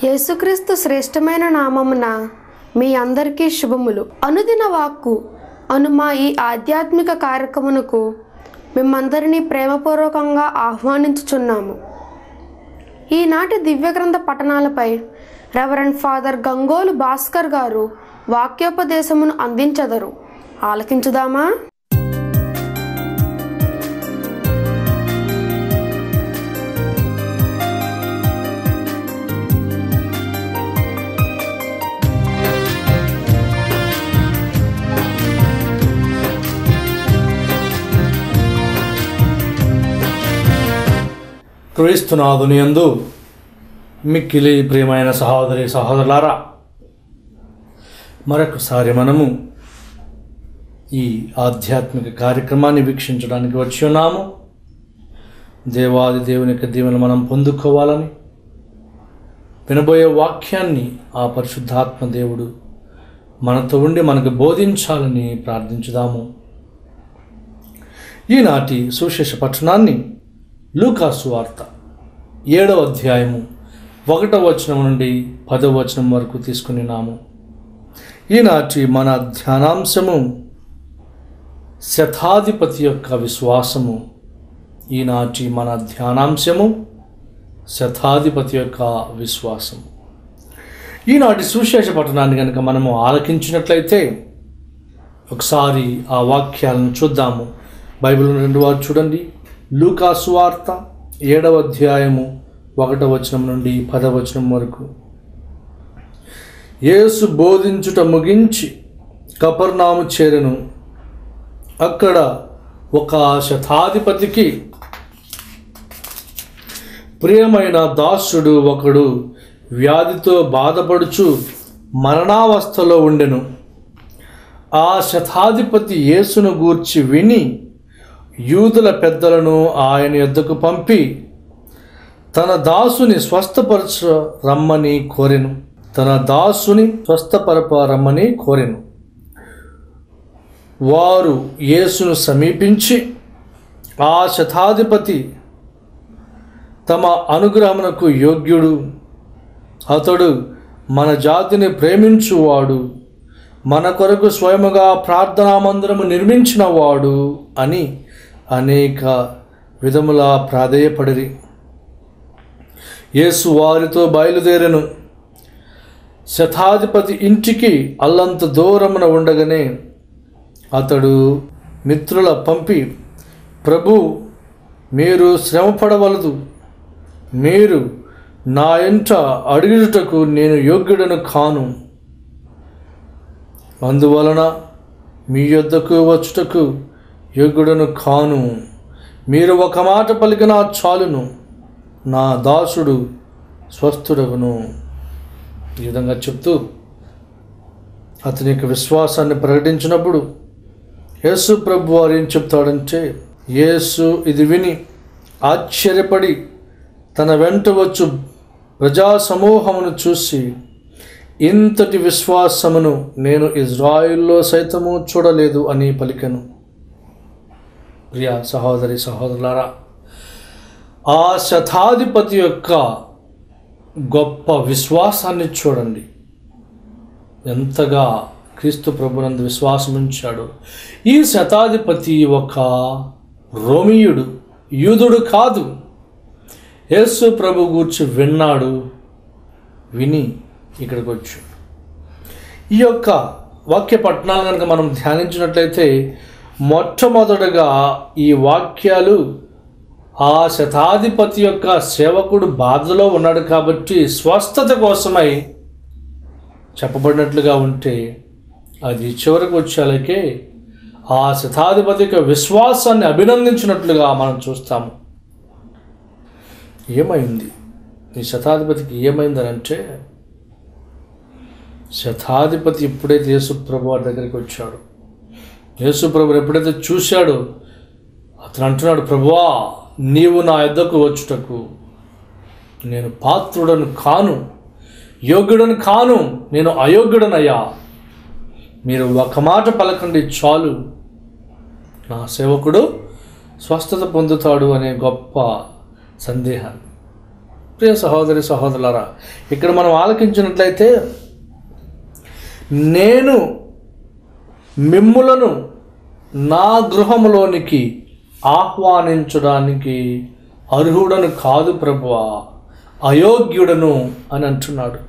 యేసుక్రీస్తు శ్రేష్టమైన నామమున మీ అందరికీ శుభములు అనుదిన వాక్కు అను మా ఈ ఆధ్యాత్మిక కార్యక్రమునకు మిమ్మందరినీ ప్రేమపూర్వకంగా ఆహ్వానించుచున్నాము ఈనాటి దివ్య గ్రంథ పఠనాలపై రెవరెండ్ ఫాదర్ గంగోలు భాస్కర్ గారు వాక్యోపదేశమును అందించదరు ఆలకించుదామా క్రీస్తునాథుని యందు మిక్కిలి ప్రియమైన సహోదరి సహోదరులారా మరొకసారి మనము ఈ ఆధ్యాత్మిక కార్యక్రమాన్ని వీక్షించడానికి వచ్చి ఉన్నాము దేవాది దేవుని యొక్క దీవెనలు మనం పొందుకోవాలని వినబోయే వాక్యాన్ని ఆ పరిశుద్ధాత్మ దేవుడు మనతో ఉండి మనకు బోధించాలని ప్రార్థించుదాము ఈనాటి సుశేష పట్టణాన్ని లూకాసు వార్త ఏడవ అధ్యాయము ఒకటవ వచనం నుండి పదవ వచనం వరకు తీసుకుని నాము ఈనాటి మన ధ్యానాంశము శతాధిపతి యొక్క విశ్వాసము ఈనాటి మన ధ్యానాంశము శతాధిపతి యొక్క విశ్వాసము ఈనాటి సుశేష పట్టణాన్ని కనుక మనము ఆలకించినట్లయితే ఒకసారి ఆ వాక్యాలను చూద్దాము బైబిల్ రెండు వారు చూడండి లూకాసు వార్త ఏడవ అధ్యాయము ఒకటవ వచనం నుండి పదవ వచనం వరకు యేసు బోధించుట ముగించి కపర్నాము చేరెను అక్కడ ఒక శతాధిపతికి ప్రియమైన దాసుడు ఒకడు వ్యాధితో బాధపడుచు మరణావస్థలో ఉండెను ఆ శతాధిపతి యేసును గూర్చి విని యూదుల పెద్దలను ఆయన యొద్దకు పంపి తన దాసుని స్వస్థపరచ రమ్మని కోరెను తన దాసుని స్వస్థపరప రమ్మని కోరెను వారు యేసును సమీపించి ఆ శతాధిపతి తమ అనుగ్రహమునకు యోగ్యుడు అతడు మన జాతిని ప్రేమించువాడు మన కొరకు స్వయముగా ప్రార్థనా మందిరము నిర్మించిన వాడు అని అనేక విధముల ప్రాధేయపడిరి యేసు వారితో బయలుదేరెను శతాధిపతి ఇంటికి అల్లంత దూరమున ఉండగానే అతడు మిత్రుల పంపి ప్రభు మీరు శ్రమపడవలదు మీరు నా ఎంట అడుగుటకు నేను యోగ్యుడను కాను అందువలన మీ యొద్దకు వచ్చుటకు యోగ్యుడను కాను మీరు ఒక మాట పలికినా చాలును నా దాసుడు స్వస్థుడగును ఈ విధంగా చెప్తూ అతని యొక్క విశ్వాసాన్ని ప్రకటించినప్పుడు యేసు ప్రభు వారు ఏం చెప్తాడంటే యేసు ఇది విని ఆశ్చర్యపడి తన వెంట వచ్చు ప్రజా సమూహమును చూసి ఇంతటి విశ్వాసమును నేను ఇజ్రాయిల్లో సైతము చూడలేదు అని పలికెను ప్రియ సహోదరి సహోదరులారా ఆ శతాధిపతి యొక్క గొప్ప విశ్వాసాన్ని చూడండి ఎంతగా క్రీస్తు ప్రభునందు విశ్వాసం ఉంచాడు ఈ శతాధిపతి ఒక రోమియుడు యూదుడు కాదు యేసు ప్రభు గూర్చి విన్నాడు విని ఇక్కడికి వచ్చాడు ఈ యొక్క వాక్య పట్టణాలు కనుక మనం ధ్యానించినట్లయితే మొట్టమొదటగా ఈ వాక్యాలు ఆ శతాధిపతి యొక్క సేవకుడు బాధలో ఉన్నాడు కాబట్టి స్వస్థత కోసమై చెప్పబడినట్లుగా ఉంటే అది చివరికి వచ్చేలాకే ఆ శతాధిపతి యొక్క విశ్వాసాన్ని అభినందించినట్లుగా మనం చూస్తాము ఏమైంది ఈ శతాధిపతికి ఏమైందని అంటే శతాధిపతి ఎప్పుడైతే యేసుప్రభు వారి దగ్గరికి వచ్చాడు యేసుప్రభు ఎప్పుడైతే చూశాడో అతను అంటున్నాడు ప్రభువా నీవు నా యొద్దకు వచ్చుటకు నేను పాత్రుడను కాను యోగ్యుడను కాను నేను అయోగ్యుడనయ్యా మీరు ఒక మాట పలకండి చాలు నా సేవకుడు స్వస్థత పొందుతాడు అనే గొప్ప సందేహాన్ని ప్రియ సహోదరి సహోదరులారా ఇక్కడ మనం ఆలకించినట్లయితే నేను మిమ్ములను నా గృహములోనికి ఆహ్వానించడానికి అర్హుడను కాదు ప్రభువా అయోగ్యుడను అని అంటున్నాడు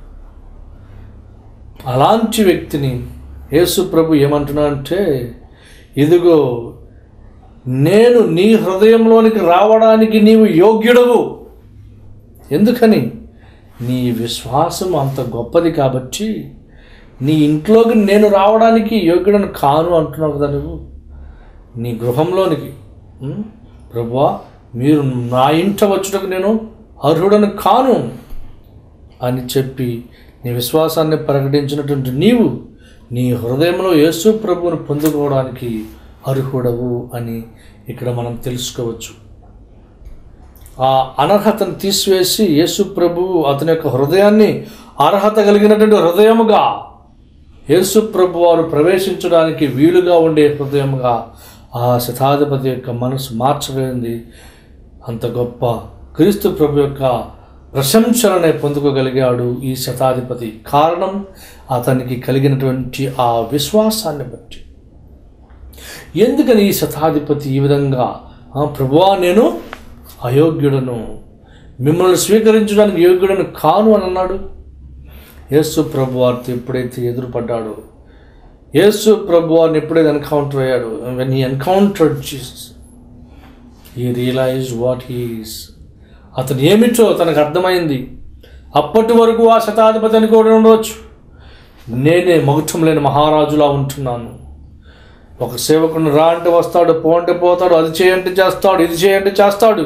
అలాంటి వ్యక్తిని యేసు ప్రభు ఏమంటున్నాడంటే ఇదిగో నేను నీ హృదయంలోనికి రావడానికి నీవు యోగ్యుడవు ఎందుకని నీ విశ్వాసం అంత గొప్పది కాబట్టి నీ ఇంట్లోకి నేను రావడానికి యోగ్యుడను కాను అంటున్నావు కదా నువ్వు నీ గృహంలోనికి ఉం? ప్రభువా మీరు నా ఇంట వచ్చుటకు నేను అర్హుడను కాను అని చెప్పి నీ విశ్వాసాన్ని ప్రకటించినటువంటి నీవు నీ హృదయంలో యేసు ప్రభువును పొందుకోవడానికి అర్హుడవు అని ఇక్కడ మనం తెలుసుకోవచ్చు ఆ అనర్హతను తీసివేసి యేసు ప్రభువు అతని యొక్క హృదయాన్ని అర్హత కలిగినటువంటి హృదయముగా యేసు ప్రభు వారు ప్రవేశించడానికి వీలుగా ఉండే హృదయముగా ఆ శతాధిపతి యొక్క మనసు మార్చబడింది అంత గొప్ప క్రీస్తు ప్రభు యొక్క ప్రశంసలనే పొందుకోగలిగాడు ఈ శతాధిపతి కారణం అతనికి కలిగినటువంటి ఆ విశ్వాసాన్ని బట్టి ఎందుకని ఈ శతాధిపతి ఈ విధంగా "ఆ, ప్రభువా నేను అయోగ్యుడను మిమ్మల్ని స్వీకరించడానికి యోగ్యుడను కాను అని అన్నాడు యేసు ప్రభు వారితో ఎప్పుడైతే ఎదురుపడ్డాడో యేసు ప్రభు వారిని ఎప్పుడైతే ఎన్కౌంటర్ అయ్యాడు వెన్ హీ ఎన్కౌంటర్డ్ జీసస్ ఈ రియలైజ్ వాట్ హీస్ అతను ఏమిటో తనకు అర్థమైంది అప్పటి వరకు ఆ శతాధిపతి అని కూడా ఉండవచ్చు నేనే మగుటం లేని మహారాజులా ఉంటున్నాను ఒక సేవకుని రా అంటే వస్తాడు పో అంటే పోతాడు అది చేయంటే చేస్తాడు ఇది చేయంటే చేస్తాడు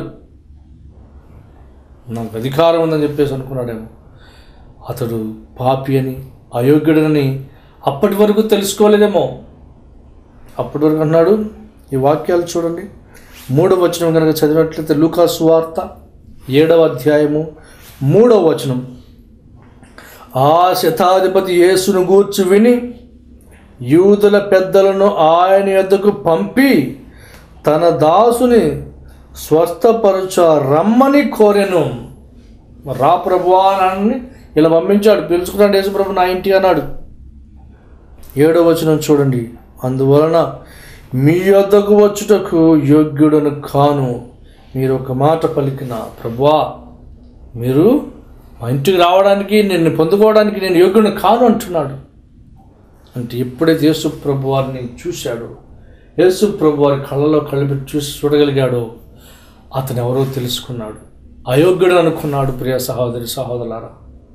నాకు అధికారం ఉందని చెప్పేసి అనుకున్నాడేమో అతడు పాపి అని అయోగ్యుడని అప్పటి వరకు తెలుసుకోలేదేమో అప్పటి వరకు అన్నాడు ఈ వాక్యాలు చూడండి మూడవ వచనం కనుక చదివినట్లయితే లూకాసు వార్త ఏడవ అధ్యాయము మూడవ వచనం ఆ శతాధిపతి యేసును గూర్చి విని యూదుల పెద్దలను ఆయన యొద్దకు పంపి తన దాసుని స్వస్థపరచ రమ్మని కోరెను రా ప్రభువా అని ఇలా పంపించాడు పిలుచుకున్నాడు యేసు ప్రభు నా ఇంటి అన్నాడు ఏడో వచనం చూడండి అందువలన మీ యొద్దకు వచ్చుటకు యోగ్యుడను కాను మీరు ఒక మాట పలికిన ప్రభువా మీరు మా ఇంటికి రావడానికి నిన్ను పొందుకోవడానికి నేను యోగ్యుని కాను అంటున్నాడు అంటే ఎప్పుడైతే యేసు ప్రభు వారిని చూశాడో యేసు ప్రభు వారి కళ్ళలో కళ్ళు పెట్టి చూసి చూడగలిగాడో అతను ఎవరో తెలుసుకున్నాడు అయోగ్యుడు అనుకున్నాడు ప్రియ సహోదరి సహోదరులారా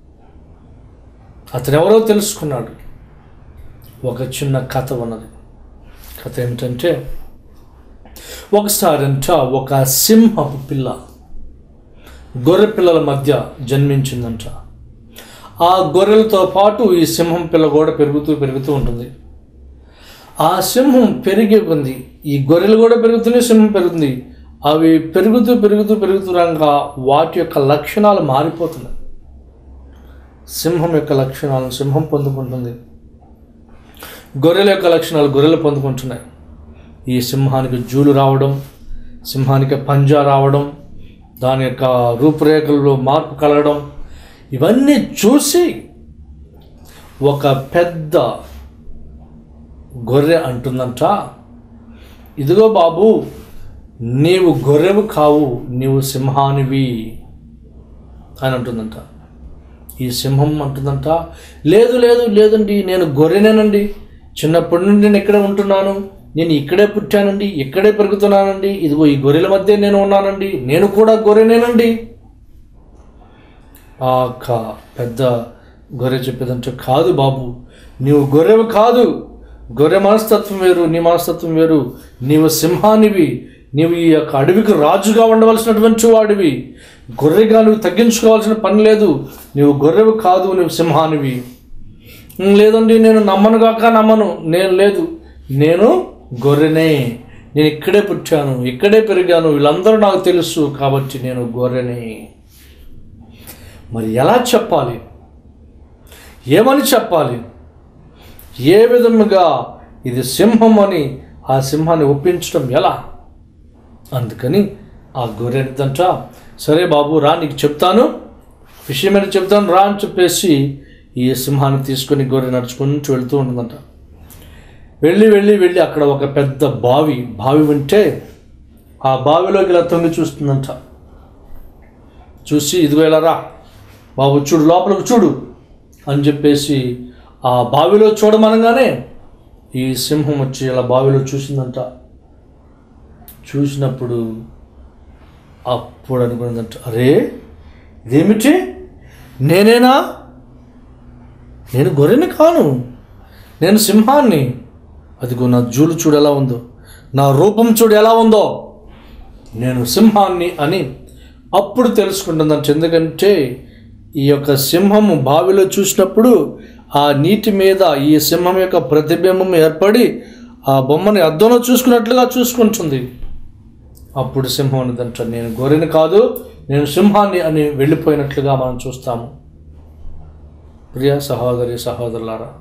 అతను ఎవరో తెలుసుకున్నాడు ఒక చిన్న కథ ఉన్నది కథ ఏమిటంటే ఒకసారంట ఒక సింహపు పిల్ల గొర్రె పిల్లల మధ్య జన్మించిందంట ఆ గొర్రెలతో పాటు ఈ సింహం పిల్ల కూడా పెరుగుతూ పెరుగుతూ ఉంటుంది ఆ సింహం పెరిగే ఉంది ఈ గొర్రెలు కూడా పెరుగుతున్నాయి సింహం పెరుగుతుంది అవి పెరుగుతూ పెరుగుతూ పెరుగుతూ రంగా వాటి యొక్క లక్షణాలు మారిపోతున్నాయి సింహం యొక్క లక్షణాలను సింహం పొందుకుంటుంది గొర్రెల యొక్క లక్షణాలు గొర్రెలు పొందుకుంటున్నాయి ఈ సింహానికి జూలు రావడం సింహానికి పంజా రావడం దాని యొక్క రూపురేఖల్లో మార్పు కలగడం ఇవన్నీ చూసి ఒక పెద్ద గొర్రె అంటుందంట ఇదిగో బాబు నీవు గొర్రెవు కావు నీవు సింహానివి అని అంటుందంట ఈ సింహం అంటుందంట లేదు లేదు లేదండి నేను గొర్రెనేనండి చిన్నప్పటి నుండి నేను ఇక్కడే ఉంటున్నాను నేను ఇక్కడే పుట్టానండి ఇక్కడే పెరుగుతున్నానండి ఇదిగో ఈ గొర్రెల మధ్య నేను ఉన్నానండి నేను కూడా గొర్రెనేనండి ఆ యొక్క పెద్ద గొర్రె చెప్పేదంటే కాదు బాబు నీవు గొర్రెవు కాదు గొర్రె మనస్తత్వం వేరు నీ మనస్తత్వం వేరు నీవు సింహానివి నీవు ఈ యొక్క అడవికి రాజుగా ఉండవలసినటువంటి వాడివి గొర్రెగా నువ్వు తగ్గించుకోవాల్సిన పని లేదు నీవు గొర్రెవు కాదు నువ్వు సింహానివి "ఉమ్, లేదండి నేను నమ్మను కాక నమ్మను నేను లేదు నేను గొర్రెనే నేను ఇక్కడే పుట్టాను ఇక్కడే పెరిగాను వీళ్ళందరూ నాకు తెలుసు కాబట్టి నేను గొర్రెనే మరి ఎలా చెప్పాలి ఏమని చెప్పాలి ఏ విధముగా ఇది సింహం అని ఆ సింహాన్ని ఒప్పించడం ఎలా అందుకని ఆ గొర్రెనిదంట సరే బాబు రా నీకు చెప్తాను విషయం ఏంటో చెప్తాను రా అని చెప్పేసి ఈ సింహాన్ని తీసుకొని గొర్రె నడుచుకుంటూ వెళ్తూ ఉంటుందంట వెళ్ళి వెళ్ళి వెళ్ళి అక్కడ ఒక పెద్ద బావి బావి ఉంటే ఆ బావిలోకి ఇలా తొంగి చూస్తుందంట చూసి ఇదిగో ఇలా రా బాబు చూడు లోపలికి చూడు అని చెప్పేసి ఆ బావిలో చూడమనగానే ఈ సింహం వచ్చి ఇలా బావిలో చూసిందంట చూసినప్పుడు అప్పుడు అనుకున్నదంట అరే ఇదేమిటి నేనేనా నేను గొర్రెని కాను నేను సింహాన్ని అదిగో నా జూలు చూడు ఎలా ఉందో నా రూపం చూడు ఎలా ఉందో నేను సింహాన్ని అని అప్పుడు తెలుసుకుంటుందంట ఎందుకంటే ఈ యొక్క సింహము బావిలో చూసినప్పుడు ఆ నీటి మీద ఈ సింహం యొక్క ప్రతిబింబం ఏర్పడి ఆ బొమ్మని అద్దంలో చూసుకున్నట్లుగా చూసుకుంటుంది అప్పుడు సింహం అనేదంట నేను గొర్రెని కాదు నేను సింహాన్ని అని వెళ్ళిపోయినట్లుగా మనం చూస్తాము ప్రియ సహోదరి సహోదరులారా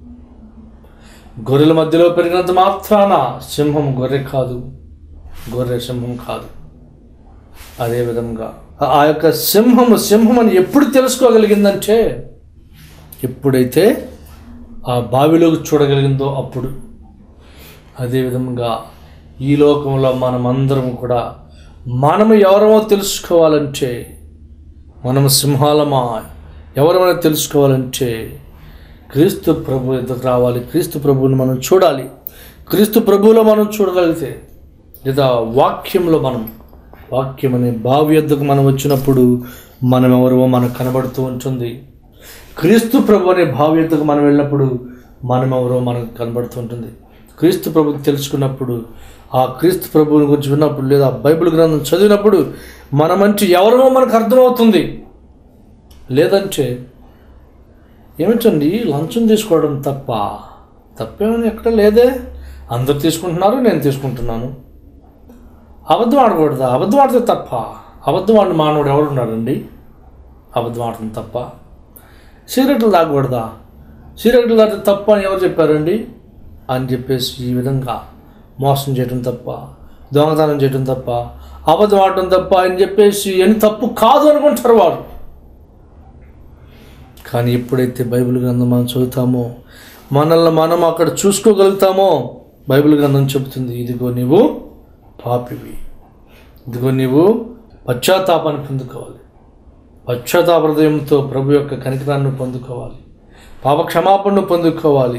గొర్రెల మధ్యలో పెరిగినంత మాత్రాన సింహం గొర్రె కాదు గొర్రె సింహం కాదు అదేవిధంగా ఆ యొక్క సింహము సింహం అని ఎప్పుడు తెలుసుకోగలిగిందంటే ఎప్పుడైతే ఆ బావిలోకి చూడగలిగిందో అప్పుడు అదేవిధంగా ఈ లోకంలో మనమందరం కూడా మనము ఎవరమో తెలుసుకోవాలంటే మనము సింహాలమా ఎవరమైనా తెలుసుకోవాలంటే క్రీస్తు ప్రభు ఎదుకు రావాలి క్రీస్తు ప్రభువుని మనం చూడాలి క్రీస్తు ప్రభువులో మనం చూడగలిగితే లేదా వాక్యంలో మనం వాక్యం అనే బావి ఎద్దుకు మనం వచ్చినప్పుడు మనం ఎవరో మనకు కనబడుతూ ఉంటుంది క్రీస్తు ప్రభు అనే భావి ఎద్దుకు మనం వెళ్ళినప్పుడు మనం ఎవరో మనకు కనబడుతూ ఉంటుంది క్రీస్తు ప్రభుని తెలుసుకున్నప్పుడు ఆ క్రీస్తు ప్రభువుని గురించి విన్నప్పుడు లేదా బైబిల్ గ్రంథం చదివినప్పుడు మనమంటే ఎవరో మనకు అర్థమవుతుంది లేదంటే ఏమిటండి లంచం తీసుకోవడం తప్ప తప్పేమని ఎక్కడ లేదే అందరు తీసుకుంటున్నారు నేను తీసుకుంటున్నాను అబద్ధం ఆడకూడదా అబద్ధం ఆడితే తప్ప అబద్ధం ఆడిన మానవుడు ఎవరు ఉన్నాడండి అబద్ధం ఆడటం తప్ప సిగరెట్లు తాగకూడదా సిగరెట్లు తాగితే తప్ప అని ఎవరు చెప్పారండి అని చెప్పేసి ఈ విధంగా మోసం చేయడం తప్ప దొంగతనం చేయడం తప్ప అబద్ధం ఆడటం తప్ప అని చెప్పేసి అని తప్పు కాదు అనుకుంటారు వారు కానీ ఎప్పుడైతే బైబిల్ గ్రంథం మనం చదువుతామో మనల్ని మనం అక్కడ చూసుకోగలుగుతామో బైబిల్ గ్రంథం చెబుతుంది ఇదిగో నీవు పాపివి ఇదిగో నీవు పశ్చాత్తాపాన్ని పొందుకోవాలి పశ్చాత్తాప హృదయంతో ప్రభు యొక్క కనికరాన్ని పొందుకోవాలి పాప క్షమాపణను పొందుకోవాలి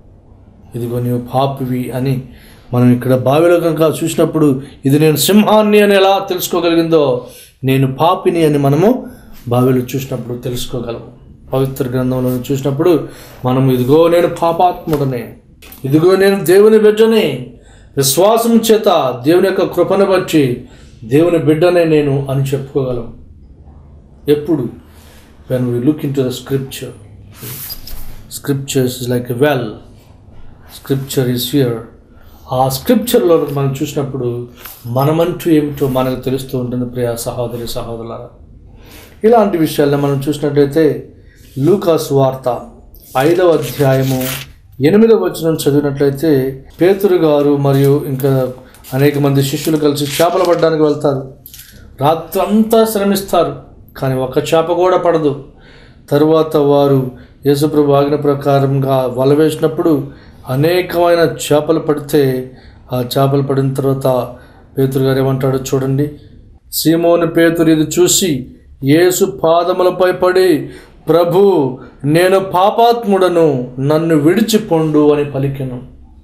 ఇదిగో నీవు పాపివి అని మనం ఇక్కడ బావిలో కనుక చూసినప్పుడు ఇది నేను సింహాన్ని అని ఎలా తెలుసుకోగలిగిందో నేను పాపిని అని మనము బావిలో చూసినప్పుడు తెలుసుకోగలము పవిత్ర గ్రంథంలో చూసినప్పుడు మనం ఇదిగో నేను పాపాత్ముడనే ఇదిగో నేను దేవుని బిడ్డనే విశ్వాసం చేత దేవుని యొక్క కృపను బట్టి దేవుని బిడ్డనే నేను అని చెప్పుకోగలం ఎప్పుడు when we look into the scripture scriptures is like a well scripture is here ఆ స్క్రిప్చర్లో మనం చూసినప్పుడు మనమంటూ ఏమిటో మనకు తెలుస్తూ ఉంటుంది ప్రియ సహోదరి సహోదరులారా ఇలాంటి విషయాల్లో మనం చూసినట్లయితే లూకాస్ వార్త ఐదవ అధ్యాయము ఎనిమిదవ వచనం చదివినట్లయితే పేతురు గారు మరియు ఇంకా అనేక మంది శిష్యులు కలిసి చేపలు పడడానికి వెళ్తారు రాత్రంతా శ్రమిస్తారు కానీ ఒక్క చేప కూడా పడదు తరువాత వారు యేసుప్రభు ఆజ్ఞ ప్రకారంగా వల వేసినప్పుడు అనేకమైన చేపలు పడితే ఆ చేపలు పడిన తర్వాత పేతురు గారు ఏమంటాడో చూడండి సీమోని పేతురు ఇది చూసి యేసు పాదములపై పడి ప్రభు నేను పాపాత్ముడను నన్ను విడిచిపొండు అని పలికెను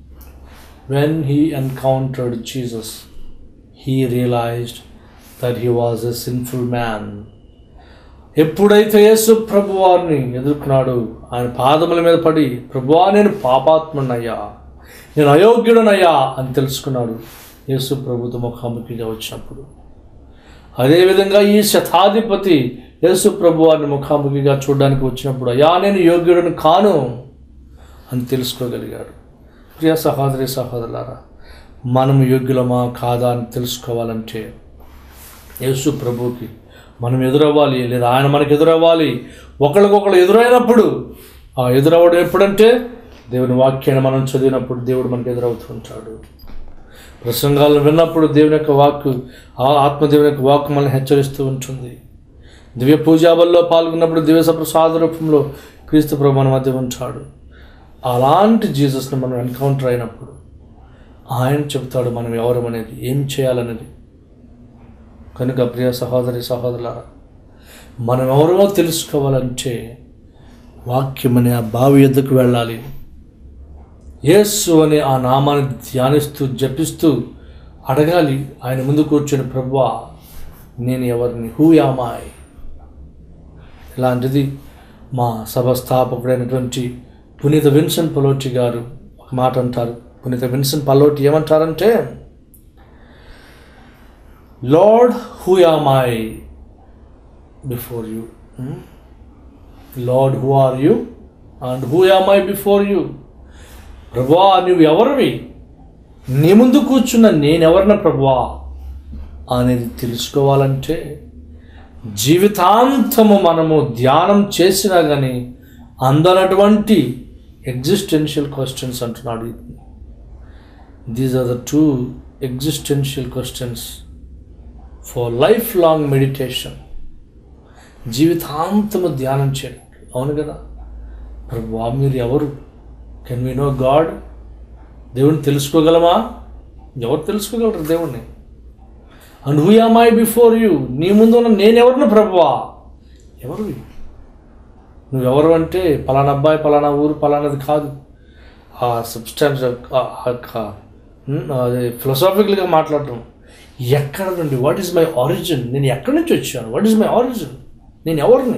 when he encountered Jesus he realised that he was a sinful man ఎప్పుడైతే యేసు ప్రభు వారిని ఎదుర్కొన్నాడు ఆయన పాదముల మీద పడి ప్రభువా నేను పాపాత్మునయ్యా నేను అయోగ్యుడనయ్యా అని తెలుసుకున్నాడు యేసు ప్రభుతో ముఖాముఖిగా వచ్చినప్పుడు అదేవిధంగా ఈ శతాధిపతి యేసు ప్రభు వారిని ముఖాముఖిగా చూడడానికి వచ్చినప్పుడు అయ్యా నేను యోగ్యుడను కాను అని తెలుసుకోగలిగాడు ప్రియ సహోదరి సహోదరులారా మనం యోగ్యులమా కాదా అని తెలుసుకోవాలంటే యేసు ప్రభుకి మనం ఎదురవ్వాలి లేదా ఆయన మనకు ఎదురవ్వాలి ఒకరికొకరు ఎదురైనప్పుడు ఆ ఎదురవ్వడం ఎప్పుడంటే దేవుని వాక్యాన్ని మనం చదివినప్పుడు దేవుడు మనకు ఎదురవుతుంటాడు ప్రసంగాలను విన్నప్పుడు దేవుని యొక్క వాక్కు ఆ ఆత్మదేవుని యొక్క వాక్కు మనల్ని హెచ్చరిస్తూ ఉంటుంది దివ్య పూజాబల్లో పాల్గొన్నప్పుడు దివ్య ప్రసాద రూపంలో క్రీస్తు ప్రభు మన మధ్య ఉంటాడు అలాంటి జీసస్ని మనం ఎన్కౌంటర్ అయినప్పుడు ఆయన చెప్తాడు మనం ఎవరు అనేది ఏం చేయాలనేది కనుక ప్రియ సహోదరి సహోదరులారా మనం ఎవరో తెలుసుకోవాలంటే వాక్యం అనే ఆ బావి ఎద్దుకు వెళ్ళాలి యేసు అనే ఆ నామాన్ని ధ్యానిస్తూ జపిస్తూ అడగాలి ఆయన ముందు కూర్చొని ప్రభువా నేను ఎవరిని హూ యామాయ్ ఇలాంటిది మా సభ స్థాపకుడైనటువంటి పునీత విన్సెంట్ పలోటి గారు ఒక మాట అంటారు పునీత విన్సెంట్ పలోటి ఏమంటారంటే Lord who am I before you Lord who are you and who am I before you ప్రభువా నువ్వు ఎవరివి నీ ముందు కూర్చున్న నేనెవరిన ప్రభువా అనేది తెలుసుకోవాలంటే జీవితాంతము మనము ధ్యానం చేసినా కానీ అందనటువంటి ఎగ్జిస్టెన్షియల్ క్వశ్చన్స్ అంటున్నాడు these are the two existential questions for life long meditation జీవితాంతము ధ్యానం చేయడానికి అవును కదా ప్రభువా మీరు ఎవరు కెన్ వి నో గాడ్ దేవుని తెలుసుకోగలమా ఎవరు తెలుసుకోగలరు దేవుణ్ణి and who am I before you నీ ముందు ఉన్న నేనెవరిని ప్రభువా ఎవరు నువ్వెవరు అంటే పలానా అబ్బాయి పలానా ఊరు పలానాది కాదు ఆ సబ్స్టాన్స్ అదే ఫిలసాఫికల్గా మాట్లాడటం ఎక్కడ నుండి వాట్ ఈస్ మై ఆరిజిన్ నేను ఎక్కడి నుంచి వచ్చాను వాట్ ఈస్ మై ఆరిజిన్ నేను ఎవరిని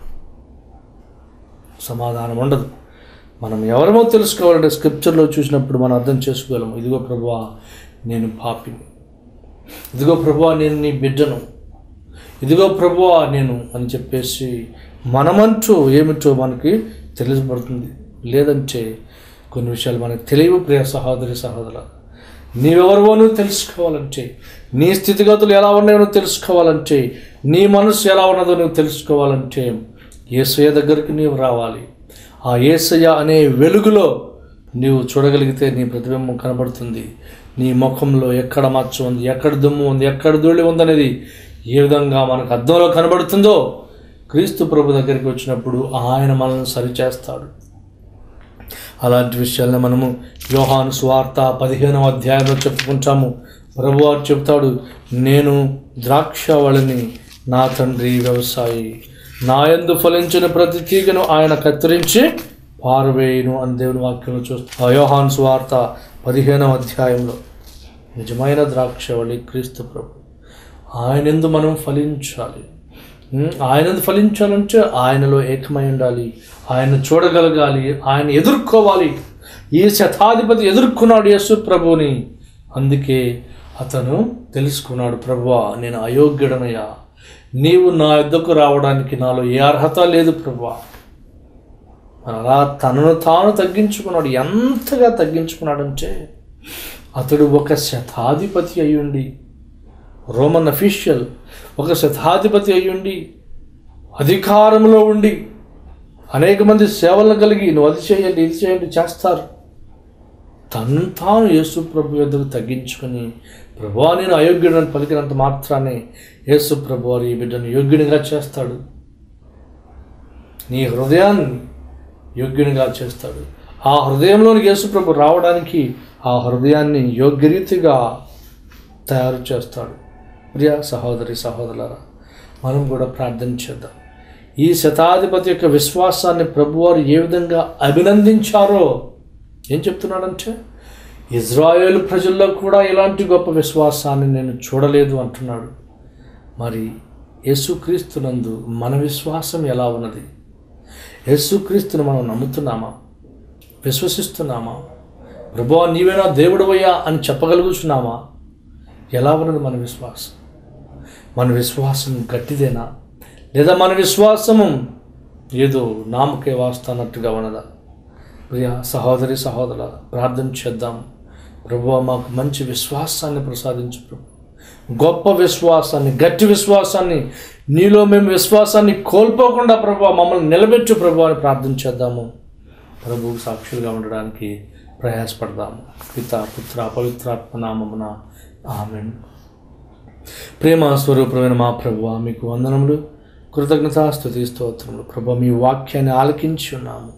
సమాధానం ఉండదు మనం ఎవరమో తెలుసుకోవాలంటే స్క్రిప్చర్లో చూసినప్పుడు మనం అర్థం చేసుకోగలం ఇదిగో ప్రభువా నేను పాపిని ఇదిగో ప్రభువా నేను నీ బిడ్డను ఇదిగో ప్రభువా నేను అని చెప్పేసి మనమంటూ ఏమిటో మనకి తెలియబడుతుంది లేదంటే కొన్ని విషయాలు మనకు తెలియవు ప్రియ సహోదరి సహోదర నీవెవరివో నువ్వు తెలుసుకోవాలంటే నీ స్థితిగతులు ఎలా ఉన్నాయో నువ్వు తెలుసుకోవాలంటే నీ మనసు ఎలా ఉన్నదో నువ్వు తెలుసుకోవాలంటే యేసయ్య దగ్గరికి నీవు రావాలి ఆ యేసయ్య అనే వెలుగులో నీవు చూడగలిగితే నీ ప్రతిబింబం కనబడుతుంది నీ ముఖంలో ఎక్కడ మచ్చ ఉంది ఎక్కడ దుమ్ము ఉంది ఎక్కడ ధూళి ఉందనేది ఏ విధంగా మనకు అద్దంలో కనబడుతుందో క్రీస్తు ప్రభు దగ్గరికి వచ్చినప్పుడు ఆయన మనల్ని సరిచేస్తాడు అలాంటి విషయాలను మనము యోహాను స్వార్త పదిహేనవ అధ్యాయంలో చెప్పుకుంటాము ప్రభువారు చెప్తాడు నేను ద్రాక్షవళిని నా తండ్రి వ్యవసాయి నా యందు ఫలించిన ప్రతి తీగను ఆయన కత్తిరించి పారవేయును అని దేవుని వాక్యంలో చూస్తాం యోహాను స్వార్త పదిహేనవ అధ్యాయంలో నిజమైన ద్రాక్షవళి క్రీస్తు ప్రభు ఆయనందు మనం ఫలించాలి ఉమ్, ఆయనందు ఫలించాలంటే ఆయనలో ఏకమై ఉండాలి ఆయన చూడగలగాలి ఆయన ఎదుర్కోవాలి ఈ శతాధిపతి ఎదుర్కొన్నాడు యేసు ప్రభువుని అందుకే అతను తెలుసుకున్నాడు ప్రభువా నేను అయోగ్యుడనయ్యా నీవు నా యుద్ధకు రావడానికి నాలో ఏ అర్హత లేదు ప్రభువా అలా తనను తాను తగ్గించుకున్నాడు ఎంతగా తగ్గించుకున్నాడంటే అతడు ఒక శతాధిపతి అయ్యుండి రోమన్ అఫీషియల్ ఒక శతాధిపతి అయ్యుండి అధికారంలో ఉండి అనేక మంది సేవలను కలిగి నువ్వు అది చేయండి ఇది చేయండి చేస్తారు తను తాను యేసు ప్రభు ఎదురు తగ్గించుకొని ప్రభువా నేను అయోగ్యుడని పలికినంత మాత్రాన్ని యేసు ప్రభు వారు ఈ బిడ్డను యోగ్యునిగా చేస్తాడు నీ హృదయాన్ని యోగ్యునిగా చేస్తాడు ఆ హృదయంలోనికి యేసు ప్రభు రావడానికి ఆ హృదయాన్ని యోగ్యరీతిగా తయారు చేస్తాడు ప్రియ సహోదరి సహోదరులారా మనం కూడా ప్రార్థన చేద్దాం ఈ శతాధిపతి యొక్క విశ్వాసాన్ని ప్రభువారు ఏ విధంగా అభినందించారో ఏం చెప్తున్నాడంటే ఇజ్రాయేల్ ప్రజల్లో కూడా ఇలాంటి గొప్ప విశ్వాసాన్ని నేను చూడలేదు అంటున్నాడు మరి యేసుక్రీస్తునందు మన విశ్వాసం ఎలా ఉన్నది యేసుక్రీస్తుని మనం నమ్ముతున్నామా విశ్వసిస్తున్నామా ప్రభువా నీవేనా దేవుడవయ్యా అని చెప్పగలుగుతున్నామా ఎలా ఉన్నది మన విశ్వాసం మన విశ్వాసం గట్టిదేనా లేదా మన విశ్వాసము ఏదో నామకే వాస్తన్నట్టుగా ఉన్నదా ప్రియ సహోదరి సహోదర ప్రార్థన చేద్దాం ప్రభువా మాకు మంచి విశ్వాసాన్ని ప్రసాదించు ప్రభు గొప్ప విశ్వాసాన్ని గట్టి విశ్వాసాన్ని నీలో మేము విశ్వాసాన్ని కోల్పోకుండా ప్రభు మమ్మల్ని నిలబెట్టు ప్రభు అని ప్రార్థన చేద్దాము ప్రభువు సాక్షులుగా ఉండడానికి ప్రయాసపడదాము పిత పుత్ర పవిత్రాత్మ నామమున ఆమెన్ ప్రేమ స్వరూపమైన మా ప్రభువ మీకు వందనములు కృతజ్ఞతాస్తుతి స్తోత్రములు ప్రభా మీ వాక్యాన్ని ఆలకించి ఉన్నాము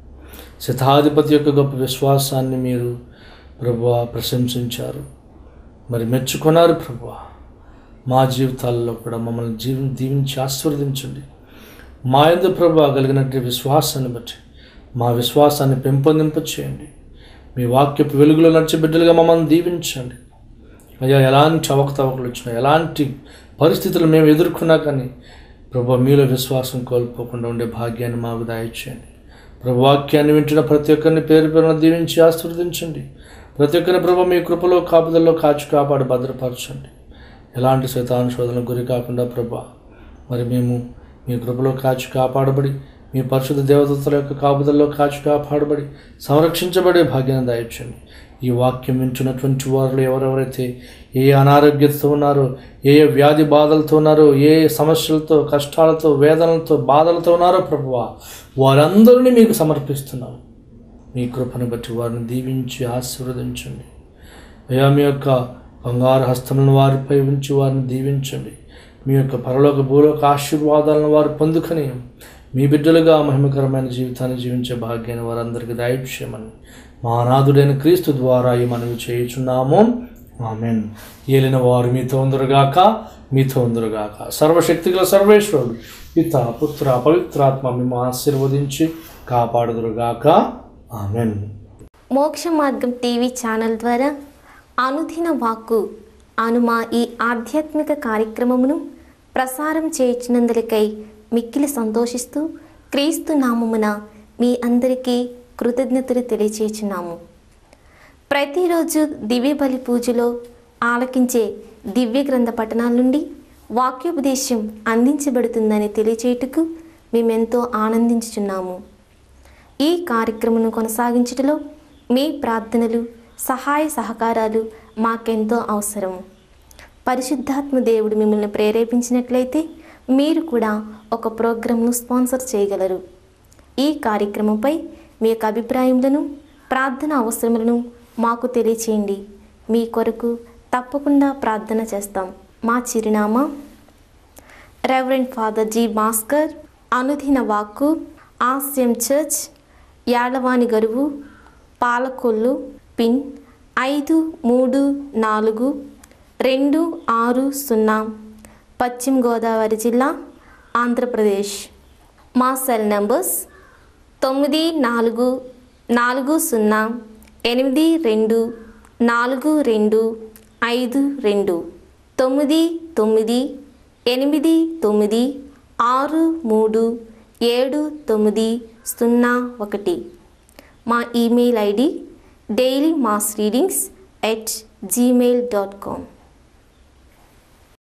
శతాధిపతి యొక్క గొప్ప విశ్వాసాన్ని మీరు ప్రభా ప్రశంసించారు మరి మెచ్చుకున్నారు ప్రభా మా జీవితాల్లో కూడా మమ్మల్ని జీవి దీవించి ఆశీర్వదించండి మా ఎందు ప్రభా కలిగినటువంటి విశ్వాసాన్ని బట్టి మా విశ్వాసాన్ని పెంపొందింప చేయండి మీ వాక్యపు వెలుగులో నడిచే బిడ్డలుగా మమ్మల్ని దీవించండి అయ్యా ఎలాంటి అవకతవకలు వచ్చినా ఎలాంటి పరిస్థితులు మేము ఎదుర్కొన్నా కానీ ప్రభు మీలో విశ్వాసం కోల్పోకుండా ఉండే భాగ్యాన్ని మాకు దయచేయండి ప్రభు వాక్యాన్ని వింటున్న ప్రతి ఒక్కరిని పేరు పేరున దీవించి ఆశీర్వదించండి ప్రతి ఒక్కరిని ప్రభు మీ కృపలో కాపుదల్లో కాచి కాపాడి భద్రపరచండి ఎలాంటి శతాను శోధనకు గురి కాకుండా ప్రభా మరి మేము మీ కృపలో కాచి కాపాడబడి మీ పరిశుద్ధ దేవదత్తుల యొక్క కాపుదల్లో కాచి కాపాడబడి సంరక్షించబడే భాగ్యాన్ని దయచండి ఈ వాక్యం వింటున్నటువంటి వారిలో ఎవరెవరైతే ఏ అనారోగ్యతతో ఉన్నారో ఏ ఏ వ్యాధి బాధలతో ఉన్నారో ఏ ఏ సమస్యలతో కష్టాలతో వేదనలతో బాధలతో ఉన్నారో ప్రభువా వారందరినీ మీకు సమర్పిస్తున్నాం మీ కృపను బట్టి వారిని దీవించి ఆశీర్వదించండి అయ్యా మీ యొక్క బంగారు హస్తములను వారిపై ఉంచి వారిని దీవించండి మీ యొక్క పరలోక భూలోక ఆశీర్వాదాలను వారు పొందుకొని మీ బిడ్డలుగా మహిమకరమైన జీవితాన్ని జీవించే భాగ్యాన్ని వారందరికీ దయచేయమని మా అనాథుడైన క్రీస్తు ద్వారా ఈ మనవి చేయుచున్నాము ఆమెన్ ఏలిన వారు మీతో ఉందరుగాక మీతో ఉందరుగాక సర్వశక్తిగల సర్వేశ్వరుడు పిత పుత్ర పవిత్రాత్మ మేము ఆశీర్వదించి కాపాడుదురుగాక ఆమెన్ మోక్ష మార్గం టీవీ ఛానల్ ద్వారా అనుదిన వాక్కు అను మా ఈ ఆధ్యాత్మిక కార్యక్రమమును ప్రసారం చేయించినందులకై మిక్కిలి సంతోషిస్తూ క్రీస్తు నామమున మీ అందరికీ కృతజ్ఞతలు తెలియచేయుచున్నాము ప్రతిరోజు దివ్య బలి పూజలో ఆలకించే దివ్య గ్రంథ పఠనాల నుండి వాక్యోపదేశం అందించబడుతుందని తెలియచేయుటకు మేమెంతో ఆనందించుచున్నాము ఈ కార్యక్రమం కొనసాగించుటలో మీ ప్రార్థనలు సహాయ సహకారాలు మాకెంతో అవసరం పరిశుద్ధాత్మ దేవుడు మిమ్మల్ని ప్రేరేపించినట్లయితే మీరు కూడా ఒక ప్రోగ్రాంను స్పాన్సర్ చేయగలరు ఈ కార్యక్రమంపై మీ యొక్క అభిప్రాయములను ప్రార్థన అవసరములను మాకు తెలియచేయండి మీ కొరకు తప్పకుండా ప్రార్థన చేస్తాం మా చిరునామా రెవరెండ్ ఫాదర్ జి భాస్కర్ అనుదిన వాక్కు ఆస్యం చర్చ్ యాడవాని గరువు పాలకొల్లు పిన్ ఐదు మూడు నాలుగు రెండు ఆరు సున్నా పశ్చిమ గోదావరి జిల్లా ఆంధ్రప్రదేశ్ మా సెల్ నంబర్స్ తొమ్మిది నాలుగు నాలుగు సున్నా ఎనిమిది రెండు నాలుగు రెండు ఐదు రెండు తొమ్మిది తొమ్మిది ఎనిమిది తొమ్మిది ఆరు మూడు ఏడు తొమ్మిది సున్నా ఒకటి మా email ID daily mass readings at gmail dot com